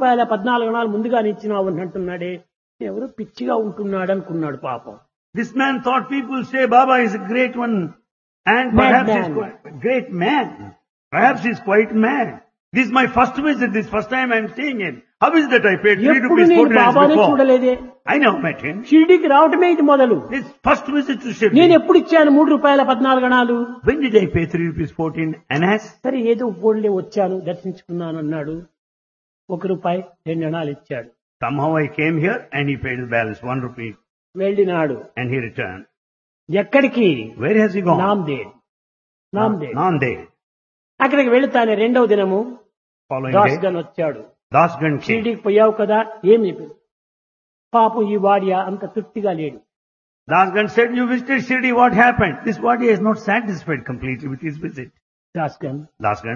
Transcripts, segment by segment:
రూపాయల పద్నాలుగు నాలుగు ముందుగానే ఇచ్చినావు అని అంటున్నాడే ఎవరు పిచ్చిగా ఉంటున్నాడు అనుకున్నాడు పాపం This man thought people say Baba is a great one and Mad perhaps man. he's quite, great man. Perhaps he's quite mad. This is my first visit, this first time I'm seeing him. How is that I paid three ఎప్పుడు rupees నేను forty cents బాబానే before? చూడలేదే I never met him. షిరిడికి రావటమే ఇది మొదలు This first visit to నేను Shirdi. ఎప్పుడు ఇచ్చాను మూడు రూపాయల పద్నాలుగు అణాలు When did I pay three rupees fourteen annas? సరే ఏదో పోన్లే వచ్చాను దర్శించుకున్నాను అన్నాడు ఒక రూపాయి రెండు అణాలు ఇచ్చాడు Somehow I came here and he paid the balance, one rupee, వెళ్ళినాడు and he returned. ఎక్కడికి Where has he gone? Nanded Nanded Nanded. అక్కడికి వెళుతానే రెండవ దినము Following దాస్ day, గన్ వచ్చాడు Dasgan came. షిరిడికి పోయావు కదా ఏమి చెప్పాడు పాపం ఈ వాడియా అంత తృప్తిగా లేడు Dasgan said, you visited Shirdi, what happened? This body is not satisfied completely with his visit. Dasgan Dasgan,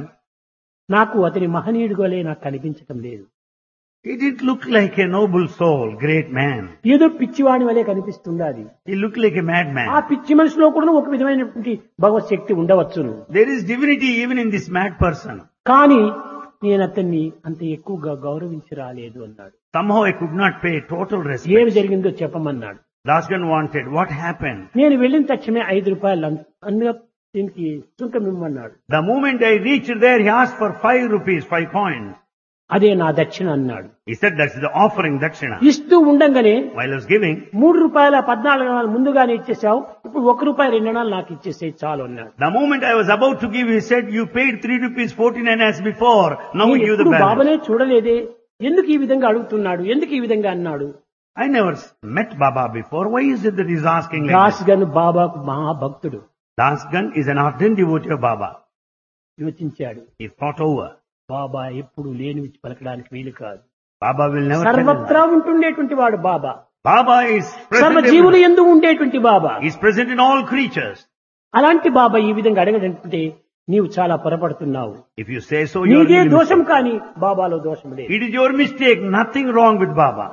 నాకు అతని మహనీయుడుగోలే నాకు కనిపించటం లేదు he didn't look like a noble soul, great man. ఏదో పిచ్చివాడి వలె కనిపిస్తుండాది He looked like a madman. ఆ పిచ్చి మనిషిలో కూడా ఒక విధమైనటువంటి భగవత్ శక్తి ఉండవచ్చును There is divinity even in this mad person. కానీ నేను అతన్ని అంత ఎక్కువగా గౌరవించి రాలేదు అన్నాడు Somehow I could not pay total ఏమి respect. జరిగిందో చెప్పమన్నాడు Dasgan wanted, what happened? నేను వెళ్ళిన తక్షణమే ఐదు రూపాయలు అన్- అందులో దీనికి సుంకం ఇమ్మన్నాడు The moment I reached there, he asked for five rupees, five coins. అదే నా దక్షిణ అన్నాడు He said that's the offering dakshina. ఇస్తూ ఉండంగానే While I was giving, మూడు రూపాయల పద్నాలుగు అణాలు ముందుగానే ఇచ్చేసావు ఇప్పుడు ఒక రూపాయి రెండు అణాలు నాకు ఇచ్చేసే చాలు అన్నాడు the moment I was about to give, he said, you paid three rupees fourteen and as before. Now we నేను give the ఎప్పుడు balance. బాబానే చూడలేదే ఎందుకు ఈ విధంగా అడుగుతున్నాడు ఎందుకు ఈ విధంగా అన్నాడు I never met Baba before. Why is it that he's asking like Das this? గను బాబాకు మహాభక్తుడు Dasgan is an ardent devotee of Baba. యోచించాడు He thought over. బాబా ఎప్పుడు లేనివి పలకడానికి వీలు కాదు Baba will never tell him. సర్వత్రా ఉంటుండేటువంటి వాడు బాబా Baba is సర్వ present, జీవులు everywhere. ఎందు ఉండేటువంటి బాబా He's present in all creatures. అలాంటి బాబా ఈ విధంగా అడగడంటే నీవు చాలా పొరపడుతున్నావు If you say so, you are నీదే really దోషం mistaken. కానీ బాబాలో దోషం లేదు It is your mistake. Nothing wrong with Baba.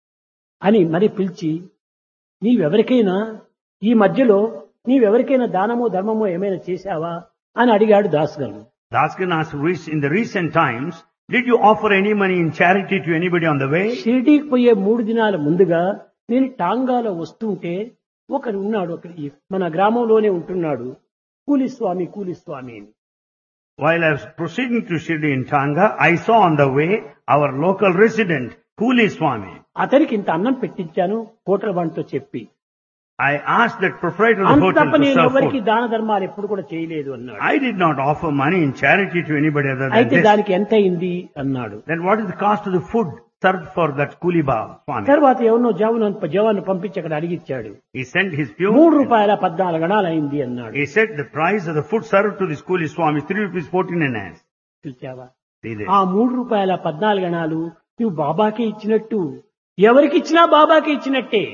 అని మరి పిలిచి నీవెవరికైనా ఈ మధ్యలో నీవెవరికైనా దానమో ధర్మమో ఏమైనా చేశావా అని అడిగాడు దాస్ గారు Dasgan asked rec- in the recent times, did you offer any money in charity to anybody on the way? షిరిడీకి పోయే మూడు దినాల ముందుగా నేను టాంగాలో వస్తుంటే ఒకరు ఉన్నాడు ఒకరి మన గ్రామంలోనే ఉంటున్నాడు కూలి స్వామి కూలి స్వామి అని While I was proceeding to Shirdi in Tanga, I saw on the way our local resident, Kuli Swami. అతనికి ఇంత అన్నం పెట్టించాను హోటల్ వాడితో చెప్పి I asked that proprietor of the అంత hotel తప్ప to నేను serve ఎవరికి food. దాన ధర్మాలు ఎప్పుడు కూడా చేయలేదు అన్నాడు I did not offer money in charity to anybody other than అయితే this. దానికి ఎంత అయింది అన్నాడు Then what is the cost of the food served for that Kuli Baba Swami? తర్వాత ఎవరినో జవాను జవాను పంపించి అక్కడ అడిగిచ్చాడు He sent his మూడు pew. రూపాయల పద్నాలుగు గణాలు అయింది అన్నాడు He said the price of the food served to this Kuli Swami is three rupees fourteen and as. చూచావా See this. ఆ మూడు రూపాయల పద్నాలుగు గణాలు నువ్వు బాబాకే ఇచ్చినట్టు ఎవరికి ఇచ్చినా బాబాకే ఇచ్చినట్టే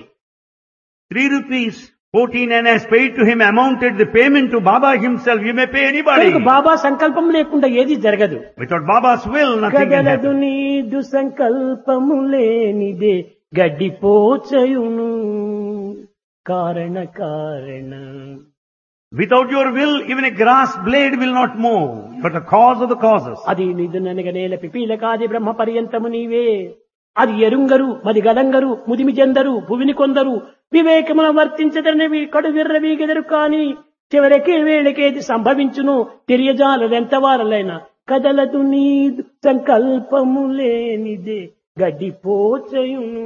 Three rupees fourteen and as paid to him amounted the payment to Baba himself. You may pay anybody. కనుక బాబా సంకల్పం లేకుండా ఏది జరగదు Without Baba's will, nothing can కదలదు happen. నీదు సంకల్పము లేనిదే గడ్డిపోచయును కారణ కారణ Without your will, even a grass blade will not move. But the cause of the causes. అది నిధు ననగనేల పిపీలకాది బ్రహ్మ పర్యంతము నీవే అది ఎరుంగరు మది గడంగరు ముదిమి చెందరు భువిని కొందరు వివేకమున వర్తించదనవి కడు విర్రవీగెదరు కాని చివరికి వేళకేది సంభవించును తెలియజాలదెంత వారలైన కదలదు నీదు సంకల్పము లేనిదే గడ్డిపోచయును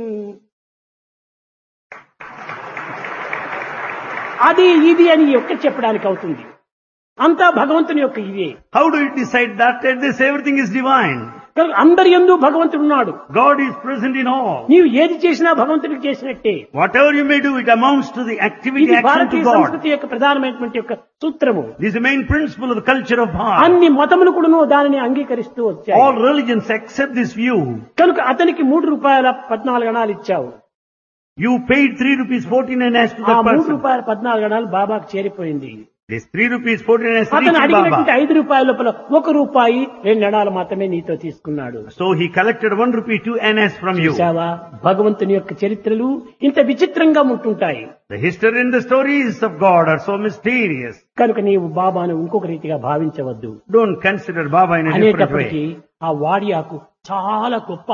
అది ఇది అని ఒక్క చెప్పడానికి అవుతుంది అంతా భగవంతుని యొక్క ఇవే How do you decide that? That this everything is divine. కనుక అందరి ఎందు భగవంతుడు ఉన్నాడు God is present in all. నీవు ఏది చేసినా భగవంతుడికి చేసినట్టే Whatever you may do, it amounts to the activity, ఇది action to భారతీయ God. సంస్కృతి యొక్క ప్రధానమైనటువంటి యొక్క సూత్రము This is the main principle of the culture of Bharat. అన్ని మతములు కూడాను దానిని అంగీకరిస్తూ వచ్చాయి All religions accept this view. కనుక అతనికి మూడు రూపాయల పద్నాలుగు గణాలు ఇచ్చావు You paid three rupees fourteen and as to ఆ that మూడు person. రూపాయల పద్నాలుగు గణాలు బాబాకు చేరిపోయింది This three rupees fourteen and as అతను reached అడిగినటువంటి Baba. ఐదు రూపాయల లోపల ఒక రూపాయి రెండు గణాలు మాత్రమే నీతో తీసుకున్నాడు So he collected one rupee two NS from you. చూసావా భగవంతుని యొక్క చరిత్రలు ఇంత విచిత్రంగా ఉంటుంటాయి The history and the stories of God are so mysterious. కనుక నీవు బాబాను ఇంకొక రీతిగా భావించవద్దు Don't consider Baba in a different way. అనేటప్పటికీ ఆ వాడియాకు చాలా గొప్ప